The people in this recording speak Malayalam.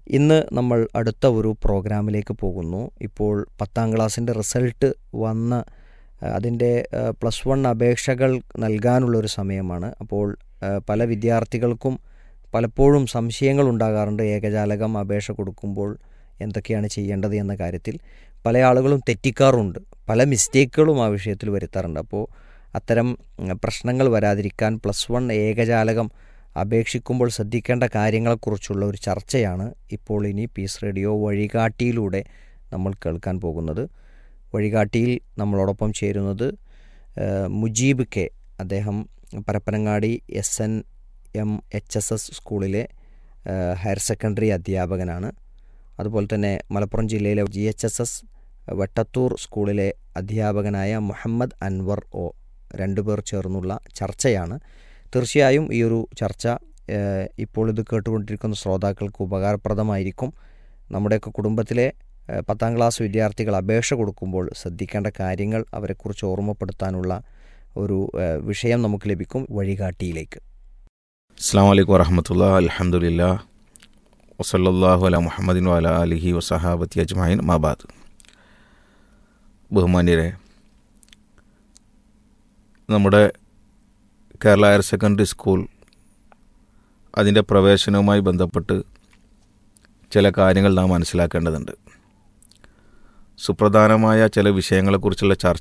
ഇന്ന് നമ്മൾ അടുത്ത ഒരു പ്രോഗ്രാമിലേക്ക് പോകുന്നു ഇപ്പോൾ പത്താം ക്ലാസ്സിൻ്റെ റിസൾട്ട് വന്ന് അതിൻ്റെ പ്ലസ് വൺ അപേക്ഷകൾ നൽകാനുള്ളൊരു സമയമാണ് അപ്പോൾ പല വിദ്യാർത്ഥികൾക്കും പലപ്പോഴും സംശയങ്ങൾ ഉണ്ടാകാറുണ്ട് ഏകജാലകം അപേക്ഷ കൊടുക്കുമ്പോൾ എന്തൊക്കെയാണ് ചെയ്യേണ്ടത് എന്ന കാര്യത്തിൽ പല ആളുകളും തെറ്റിക്കാറുണ്ട് പല മിസ്റ്റേക്കുകളും ആ വിഷയത്തിൽ വരുത്താറുണ്ട് അപ്പോൾ അത്തരം പ്രശ്നങ്ങൾ വരാതിരിക്കാൻ പ്ലസ് വൺ ഏകജാലകം അപേക്ഷിക്കുമ്പോൾ ശ്രദ്ധിക്കേണ്ട കാര്യങ്ങളെക്കുറിച്ചുള്ള ഒരു ചർച്ചയാണ് ഇപ്പോൾ ഇനി പീസ് റേഡിയോ വഴികാട്ടിയിലൂടെ നമ്മൾ കേൾക്കാൻ പോകുന്നത് വഴികാട്ടിയിൽ നമ്മളോടൊപ്പം ചേരുന്നത് മുജീബ് കെ അദ്ദേഹം Parappanangadi S N M H S S സ്കൂളിലെ ഹയർ സെക്കൻഡറി അധ്യാപകനാണ് അതുപോലെ തന്നെ മലപ്പുറം ജില്ലയിലെ ജി എച്ച് എസ് എസ് വെട്ടത്തൂർ സ്കൂളിലെ അധ്യാപകനായ മുഹമ്മദ് അൻവർ ഒ രണ്ടുപേർ ചേർന്നുള്ള ചർച്ചയാണ് തീർച്ചയായും ഈ ഒരു ചർച്ച ഇപ്പോൾ ഇത് കേട്ടുകൊണ്ടിരിക്കുന്ന ശ്രോതാക്കൾക്ക് ഉപകാരപ്രദമായിരിക്കും നമ്മുടെയൊക്കെ കുടുംബത്തിലെ പത്താം ക്ലാസ് വിദ്യാർത്ഥികൾ അപേക്ഷ കൊടുക്കുമ്പോൾ ശ്രദ്ധിക്കേണ്ട കാര്യങ്ങൾ അവരെക്കുറിച്ച് ഓർമ്മപ്പെടുത്താനുള്ള ഒരു വിഷയം നമുക്ക് ലഭിക്കും വഴികാട്ടിയിലേക്ക് അസ്സാം വലൈക്കും വറഹമത്തുള്ള അലഹമുല്ല വസല്ലാഹു അല മുഹമ്മദിൻ വാല അലിഹി വസഹാബത്തി അജ്മായിൻ മാബാദ് ബഹുമാന്യരെ നമ്മുടെ കേരള ഹയർ സെക്കൻഡറി സ്കൂൾ അതിൻ്റെ പ്രവേശനവുമായി ബന്ധപ്പെട്ട് ചില കാര്യങ്ങൾ നാം മനസ്സിലാക്കേണ്ടതുണ്ട് സുപ്രധാനമായ ചില വിഷയങ്ങളെക്കുറിച്ചുള്ള ചർച്ച